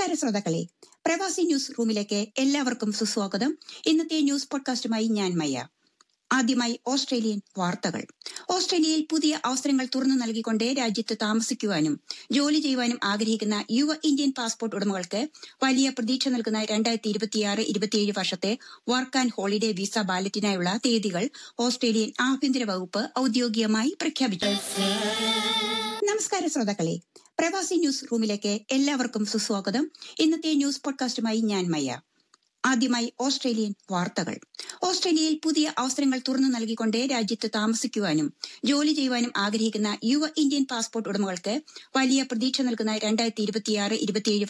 നമസ്കാരം ശ്രോതാക്കളെ പ്രവാസി ന്യൂസ് റൂമിലേക്ക് എല്ലാവർക്കും സുസ്വാഗതം ഇന്നത്തെ ന്യൂസ് പോഡ്കാസ്റ്റുമായി ഞാൻ മയ്യ ആദ്യമായി ഓസ്ട്രേലിയൻ വാർത്തകൾ ഓസ്ട്രേലിയയിൽ പുതിയ അവസരങ്ങൾ തുറന്നു നൽകിക്കൊണ്ട് രാജ്യത്ത് താമസിക്കുവാനും ജോലി ചെയ്യുവാനും ആഗ്രഹിക്കുന്ന യുവ ഇന്ത്യൻ പാസ്പോർട്ട് ഉടമകൾക്ക് വലിയ പ്രതീക്ഷ നൽകുന്ന രണ്ടായിരത്തി ഇരുപത്തിയാറ് ഇരുപത്തിയേഴ് വർഷത്തെ വർക്ക് ആൻഡ് ഹോളിഡേ വിസ ബാലറ്റിനായുള്ള തീയതികൾ ഓസ്ട്രേലിയൻ ആഭ്യന്തര വകുപ്പ് ഔദ്യോഗികമായി പ്രഖ്യാപിച്ചു നമസ്കാരം ശ്രോതാക്കളെ പ്രവാസി ന്യൂസ് റൂമിലേക്ക് എല്ലാവർക്കും സുസ്വാഗതം ഇന്നത്തെ ന്യൂസ് പോഡ്കാസ്റ്റുമായി ഞാൻ മയ്യ ആദ്യമായി ഓസ്ട്രേലിയൻ വാർത്തകൾ ഓസ്ട്രേലിയയിൽ പുതിയ അവസരങ്ങൾ തുറന്നു നൽകിക്കൊണ്ട് രാജ്യത്ത് താമസിക്കുവാനും ജോലി ചെയ്യുവാനും ആഗ്രഹിക്കുന്ന യുവ ഇന്ത്യൻ പാസ്പോർട്ട് ഉടമകൾക്ക് വലിയ പ്രതീക്ഷ നൽകുന്ന രണ്ടായിരത്തി ഇരുപത്തിയാറ് ഇരുപത്തിയേഴ്